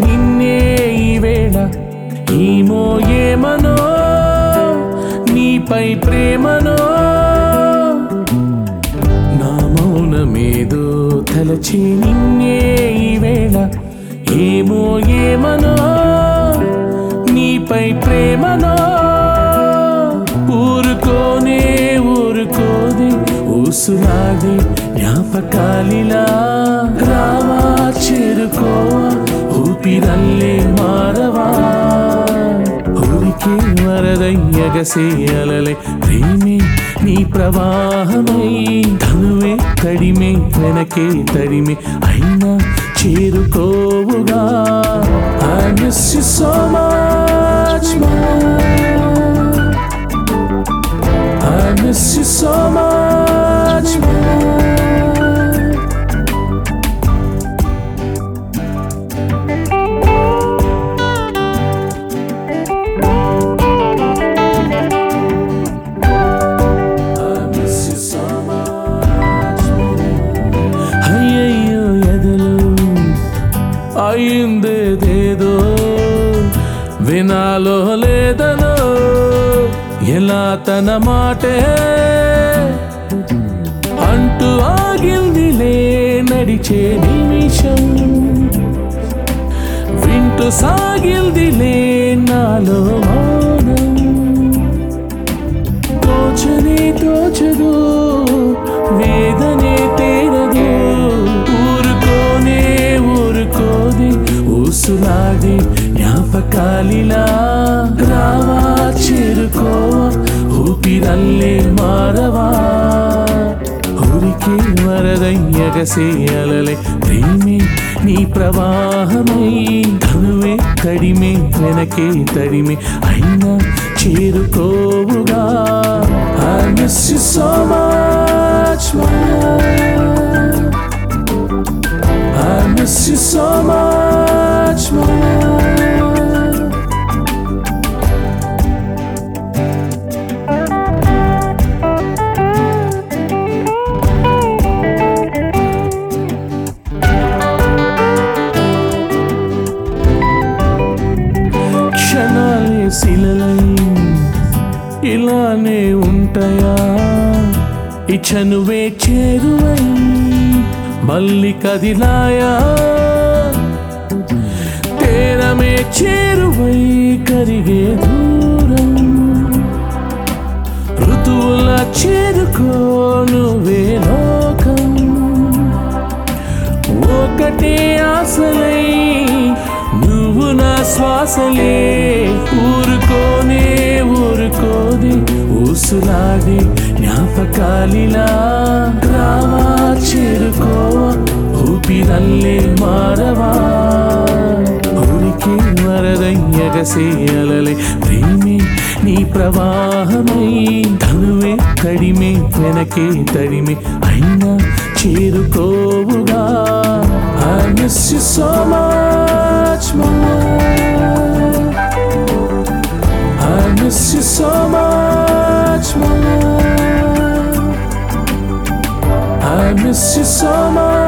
నిన్నే ఈ వేళ ఏమో ఏమనో నీపై ప్రేమనో నా మౌనమేదో తలచి నిన్నే ఈ వేళ ఏమో ఏమనో నీపై ప్రేమనో ఊరుకోనే ఊరుకోదే ఊసులాడే జ్ఞాపకాలిలా రావా చేరుకోవా ఊపిరల్లే మారవా ఊరికే వరదయ్యగసే అలలే ప్రేమే నీ ప్రవాహమై ధనువే తడిమే వెనకే తడిమే అయినా చేరుకోవుగా I miss you so much more I miss you so much more I miss you so much అయ్యయ్యో ఎదలు అయిందేదేదో వినాలో లేదనో ఎలా తన మాటే అంటూ ఆగిందిలే నడిచే నిమిషం వింటూ సాగిందిలే నాలో మౌనం తోచనే తోచదు వేదనే తేరదు ఊరుకోనే ఊరుకోది ఊసులాడి జ్ఞాపకాలిలా రావా చేరుకోవా ఊపిరల్లే మారవా ఊరికే వరదయ్యగసే అలలే ప్రేమే నీ ప్రవాహమై ధనువే తడిమే వెనకే తడిమే అయినా చేరుకోవుగా I miss you so much more I miss you so much more క్షణాలే శిలలై ఇలానే ఉంటాయా ఈ చనువే చేరువై మళ్ళీ కదిలాయా తేరమే చేరువై కరిగే దూరం ఋతువుల చేరుకో నువ్వే లోకం ఒకటే ఆశలై నువ్వు నా శ్వాసలే ఊరుకోనే ఊరుకోది ఊసులాడి జ్ఞాపకాలిలా రావా చేరుకోవా ఊపిరల్లే మారవా ఊరికే వరదయ్యగసే అలలే ప్రేమే నీ ప్రవాహమై ధనువే తడిమే వెనకే తడిమే అయినా చేరుకోవుగా I miss you so much more I miss you so much more I miss you so much